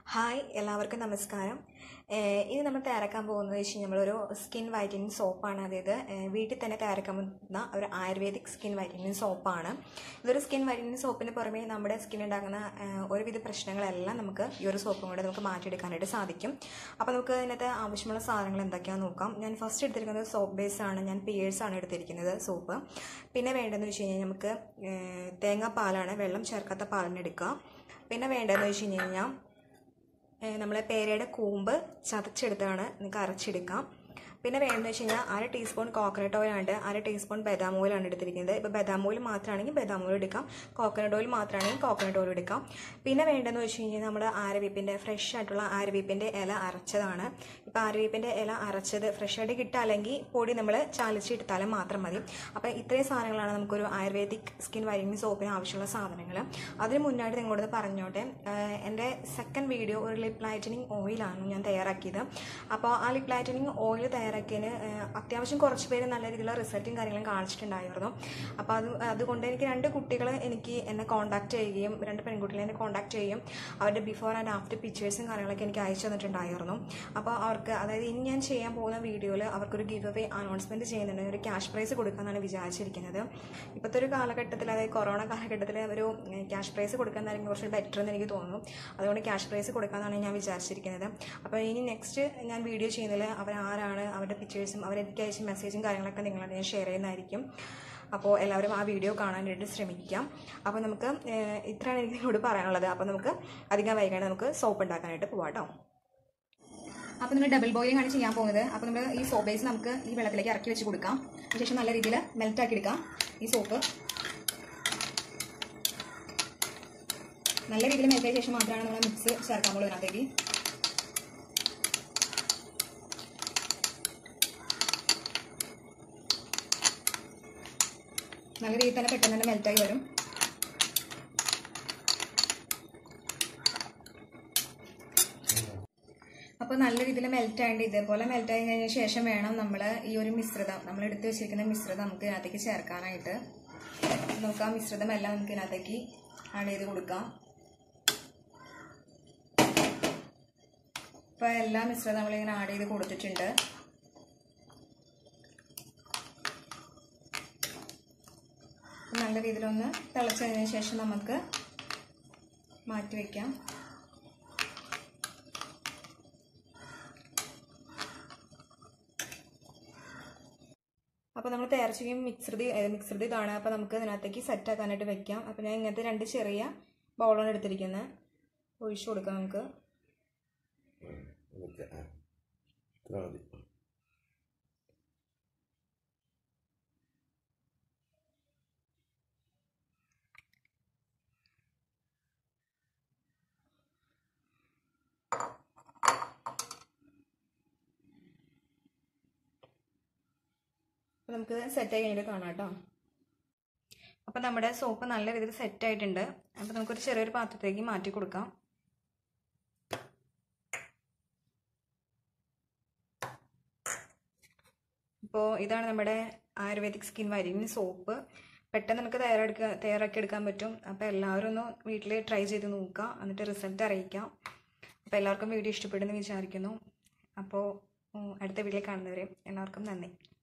hi എല്ലാവർക്കും നമസ്കാരം ഏഹ് ഇനി നമ്മൾ തയ്യാറാക്കാൻ പോകുന്നത് വെച്ച് കഴിഞ്ഞാൽ നമ്മളൊരു സ്കിൻ വൈറ്റനിങ് സോപ്പാണ് അതായത് ഏഹ് വീട്ടിൽ തന്നെ തയ്യാറാക്കാൻ പറ്റുന്ന ഒരു ആയുർവേദിക് സ്കിൻ വൈറ്റനിങ് സോപ്പാണ് ഇതൊരു സ്കിൻ വൈറ്റനിങ് സോപ്പിന് പുറമേ നമ്മുടെ സ്കിൻ ഉണ്ടാകുന്ന ഏഹ് ഒരുവിധ പ്രശ്നങ്ങളെല്ലാം നമുക്ക് ഈ ഒരു സോപ്പും കൂടെ നമുക്ക് മാറ്റിയെടുക്കാനായിട്ട് സാധിക്കും അപ്പോൾ നമുക്ക് ഇതിനകത്ത് ആവശ്യമുള്ള സാധനങ്ങൾ എന്തൊക്കെയാണെന്ന് നോക്കാം ഞാൻ ഫസ്റ്റ് എടുത്തിരിക്കുന്നത് സോപ്പ് ബേസ് ആണ് ഞാൻ പിയേഴ്സ് ആണ് എടുത്തിരിക്കുന്നത് സോപ്പ് പിന്നെ വേണ്ടതെന്ന് വെച്ച് കഴിഞ്ഞാൽ നമുക്ക് ഏഹ് തേങ്ങാപ്പാലാണ് വെള്ളം ചേർക്കാത്ത പാലിന് എടുക്കുക പിന്നെ വേണ്ടതെന്ന് വെച്ച് കഴിഞ്ഞാൽ നമ്മളെ പേരയുടെ കൂമ്പ് ചതച്ചെടുത്താണ് നിങ്ങൾക്ക് അരച്ചെടുക്കാം പിന്നെ വേണ്ടതെന്ന് വെച്ച് കഴിഞ്ഞാൽ അര ടീസ്പൂൺ കോക്കനട്ട് ഓയിലുണ്ട് അര ടീസ്പൂൺ ബദാം ഓയിലാണ് എടുത്തിരിക്കുന്നത് ഇപ്പോൾ ബദാം ഓയിൽ മാത്രമാണെങ്കിൽ ബദാം ഓയിൽ എടുക്കാം കോക്കനട്ട് ഓയിൽ മാത്രമാണെങ്കിൽ കോക്കനട്ട് ഓയിൽ എടുക്കാം പിന്നെ വേണ്ടതെന്ന് വെച്ച് കഴിഞ്ഞാൽ നമ്മൾ ആരവീപ്പിൻ്റെ ഫ്രഷ് ആയിട്ടുള്ള ആരവീപ്പിൻ്റെ ഇല അരച്ചതാണ് ഇപ്പോൾ ആരവീപ്പിൻ്റെ ഇല അരച്ചത് ഫ്രഷ് ആയിട്ട് കിട്ടുക അല്ലെങ്കിൽ പൊടി നമ്മൾ ചാലിച്ചെടുത്താലും മാത്രം മതി അപ്പോൾ ഇത്രയും സാധനങ്ങളാണ് നമുക്കൊരു ആയുർവേദിക് സ്കിൻ വൈറ്റനിങ് സോപ്പിന് ആവശ്യമുള്ള സാധനങ്ങൾ അതിന് മുന്നായിട്ട് നിങ്ങളോട് പറഞ്ഞോട്ടെ ആഹ് എൻ്റെ സെക്കൻഡ് വീഡിയോ ഒരു ലിപ് ലൈറ്റനിങ് ഓയിലാണ് ഞാൻ തയ്യാറാക്കിയത് അപ്പോൾ ആ ലിപ് ലൈറ്റനിങ് ഓയിൽ തയ്യാറാക്കിയതിന് ആഹ് അത്യാവശ്യം കുറച്ച് പേര് നല്ല രീതിയിലുള്ള റിസൾട്ടും കാര്യങ്ങളും കാണിച്ചിട്ടുണ്ടായിരുന്നു അപ്പോൾ അത് അതുകൊണ്ട് എനിക്ക് രണ്ട് കുട്ടികൾ എനിക്ക് എന്നെ കോൺടാക്ട് ചെയ്യുകയും രണ്ട് പെൺകുട്ടികളെ എന്നെ കോൺടാക്ട് ചെയ്യുകയും അവരുടെ ബിഫോർ ആൻഡ് ആഫ്റ്റർ പിക്ചേഴ്സും കാര്യങ്ങളൊക്കെ എനിക്ക് അയച്ചു തന്നിട്ടുണ്ടായിരുന്നു അപ്പോൾ അവർക്ക് അതായത് ഇനി ഞാൻ ചെയ്യാൻ പോകുന്ന വീഡിയോയിൽ അവർക്കൊരു ഗിവ് അവേ അനൗൺസ്മെൻറ്റ് ചെയ്യുന്നുണ്ട് ഒരു ക്യാഷ് പ്രൈസ് കൊടുക്കാമെന്നാണ് വിചാരിച്ചിരിക്കുന്നത് ഇപ്പോഴത്തെ ഒരു കാലഘട്ടത്തിൽ അതായത് കൊറോണ കാലഘട്ടത്തിൽ ഒരു ക്യാഷ് പ്രൈസ് കൊടുക്കുന്നതായിരിക്കും കുറച്ച് ബെറ്റർ എന്ന് എനിക്ക് തോന്നുന്നു അതുകൊണ്ട് ക്യാഷ് പ്രൈസ് കൊടുക്കാമെന്നാണ് ഞാൻ വിചാരിച്ചിരിക്കുന്നത് അപ്പോൾ ഇനി നെക്സ്റ്റ് ഞാൻ വീഡിയോ ചെയ്യുന്നതിൽ അവരാരാണ് അവരുടെ പിക്ചേഴ്സും അവരെനിക്ക് അയച്ച മെസ്സേജും കാര്യങ്ങളൊക്കെ നിങ്ങളോട് ഞാൻ ഷെയർ ചെയ്യുന്നതായിരിക്കും അപ്പോൾ എല്ലാവരും ആ വീഡിയോ കാണാനായിട്ട് ശ്രമിക്കാം അപ്പോൾ നമുക്ക് ഏഹ്, ഇത്രയാണ് എനിക്ക് നിങ്ങളോട് പറയാനുള്ളത് അപ്പോൾ നമുക്ക് അധികം വൈകാണ്ട് നമുക്ക് സോപ്പ് ഉണ്ടാക്കാനായിട്ട് പോവാം കേട്ടോ അപ്പോൾ നമ്മൾ ഡബിൾ ബോയിലിംഗ് ആണ് ചെയ്യാൻ പോകുന്നത് അപ്പോൾ നമ്മൾ ഈ സോപ്പ് ബേസ് നമുക്ക് ഈ വെള്ളത്തിലേക്ക് ഇറക്കി വെച്ച് കൊടുക്കാം അതിനുശേഷം നല്ല രീതിയിൽ മെൽറ്റ് ആക്കി എടുക്കാം ഈ സോപ്പ് നല്ല രീതിയിൽ മെൽറ്റ് ആയ ശേഷം മാത്രമാണ് നമ്മൾ മിക്സ് ചേർക്കാൻ പോകുന്നത് ഇതിനകത്തേക്ക് നല്ല രീതിയിൽ തന്നെ പെട്ടെന്ന് തന്നെ മെൽറ്റായി വരും അപ്പോൾ നല്ല രീതിയിൽ മെൽറ്റ് ആയിട്ട് ഇതേപോലെ മെൽറ്റ് ആയി കഴിഞ്ഞ ശേഷം വേണം നമ്മൾ ഈ ഒരു മിശ്രിതം നമ്മൾ എടുത്ത് വെച്ചിരിക്കുന്ന മിശ്രിതം നമുക്ക് ഇതിനകത്തേക്ക് ചേർക്കാനായിട്ട് നമുക്ക് ആ മിശ്രിതം എല്ലാം നമുക്ക് ഇതിനകത്തേക്ക് ആഡ് ചെയ്ത് കൊടുക്കാം ഇപ്പോൾ എല്ലാ മിശ്രിതം നമ്മളിങ്ങനെ ആഡ് ചെയ്ത് കൊടുത്തിട്ടുണ്ട് നല്ല രീതിയിലൊന്ന് തിളച്ചതിന് ശേഷം നമുക്ക് മാറ്റി വയ്ക്കാം അപ്പോൾ നമ്മൾ തയ്യാറിച്ചിരിക്കും മിക്സൃതി മിക്സൃതി ഇതാണ് അപ്പോൾ നമുക്ക് ഇതിനകത്തേക്ക് സെറ്റ് ആക്കാനായിട്ട് വെക്കാം അപ്പോൾ ഞാൻ ഇങ്ങനത്തെ രണ്ട് ചെറിയ ബൗളാണ് എടുത്തിരിക്കുന്നത് ഒഴിച്ചു കൊടുക്കാം നമുക്ക് ഓക്കെ ആ ഇത്ര മതി അപ്പോൾ നമുക്ക് സെറ്റ് ആയി കഴിഞ്ഞിട്ട് കാണാം കേട്ടോ അപ്പോൾ നമ്മുടെ സോപ്പ് നല്ല രീതിയിൽ സെറ്റ് ആയിട്ടുണ്ട് അപ്പോൾ നമുക്കൊരു ചെറിയൊരു പാത്രത്തിലേക്ക് മാറ്റി കൊടുക്കാം ഇപ്പോൾ ഇതാണ് നമ്മുടെ ആയുർവേദിക് സ്കിൻ വൈറ്റനിങ് സോപ്പ് പെട്ടെന്ന് നമുക്ക് തയ്യാറെടുക്കുക തയ്യാറാക്കി എടുക്കാൻ പറ്റും അപ്പോൾ എല്ലാവരും ഒന്ന് വീട്ടിൽ ട്രൈ ചെയ്ത് നോക്കുക എന്നിട്ട് റിസൾട്ട് അറിയിക്കാം അപ്പോൾ എല്ലാവർക്കും വീഡിയോ ഇഷ്ടപ്പെടുമെന്ന് വിചാരിക്കുന്നു അപ്പോൾ ഉം, അടുത്ത വീഡിയോ കാണുന്നവരെ എല്ലാവർക്കും നന്ദി